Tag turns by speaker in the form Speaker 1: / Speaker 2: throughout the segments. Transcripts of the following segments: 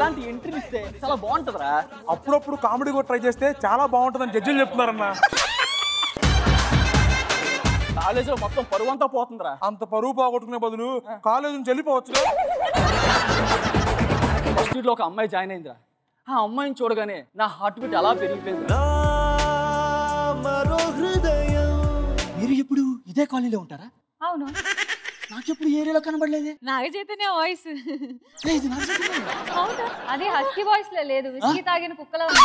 Speaker 1: ఇలాంటి ఎంట్రీ ఇస్తే చాలా బాగుంటుందిరా
Speaker 2: అప్పుడప్పుడు కామెడీ కూడా ట్రై చేస్తే చాలా బాగుంటుందని జడ్జిలు చెప్తున్నారన్న
Speaker 1: కాలేజీలో మొత్తం పరువు అంతా పోతుందిరా
Speaker 2: అంత పరువు పోగొట్టుకునే బదులు కాలేజ్ నుంచి వెళ్ళిపోవచ్చు
Speaker 1: ఫస్ట్ ఇయర్ లో ఒక అమ్మాయి జాయిన్ అయిందిరా ఆ అమ్మాయిని చూడగానే నా హార్ట్ బీట్ అలా పెరిగిపోయింది మీరు ఇప్పుడు ఇదే కాలనీలో ఉంటారా
Speaker 3: అవును
Speaker 1: నాకెప్పుడు ఏరియాలో కనబడలేదే
Speaker 3: నాగ చైతన్య వాయిస్
Speaker 1: ఏ, ఇది నాకు చెప్పలేదు.
Speaker 3: అవును అది హస్కీ వాయిస్ లో లేదు విసిగి తాగిన కుక్కలా ఉంది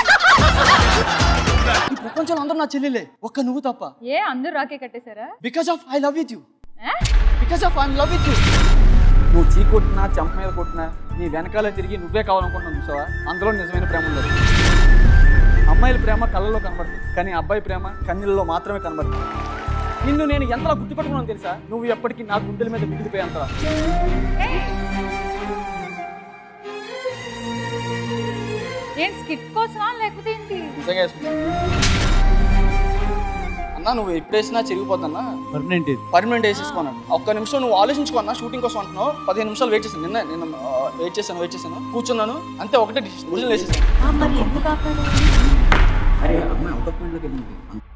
Speaker 1: ఈ ప్రపంచంలో అందరూ నా చెల్లెలే ఒక్క నువ్వు తప్ప
Speaker 3: ఏ అందరూ రాకే కట్టేశారా
Speaker 1: because of I love with you
Speaker 3: ఏ?
Speaker 1: Because of I love with you నువ్వు చీ కొట్టినా చెంప మీద కొట్టినా నీ వెనకాల తిరిగి నువ్వే కావాలనుకుంటున్నావు చూసావా అందులో నిజమైన ప్రేమ ఉండదు అమ్మాయిల ప్రేమ కళ్ళలో కనబడుతుంది కానీ అబ్బాయి ప్రేమ కన్నీళ్ళలో మాత్రమే కనబడుతుంది నిన్ను నేను ఎంతలా గుర్తుపెట్టుకున్నాను తెలుసా నువ్వు ఎప్పటికీ నా గుండెల మీద మిగిలిపోయేంతలా
Speaker 3: ఏంటి స్కిట్ కోసమా లేకపోతే ఏంటి
Speaker 1: నిజంగా వేసుకున్నా. అన్నా నువ్వు ఎప్పుడు వేసినా చిరిగిపోతున్నా
Speaker 4: పర్మనెంట్ ఇది
Speaker 1: పర్మనెంట్ వేసేసుకున్నాను ఒక్క నిమిషం నువ్వు ఆలోచించుకున్నా షూటింగ్ కోసం అంటున్నావు పదిహేను నిమిషాలు వెయిట్ చేశాను నిన్న నిన్న వెయిట్ చేశాను వెయిట్ చేశాను కూర్చున్నాను అంతే ఒకటే డిసిషన్ వేసేసాను
Speaker 3: మరి ఎందుకు ఆపారు
Speaker 1: అరే అమ్మాయి అవుట్ ఆఫ్ మైండ్లోకి వెళ్ళింది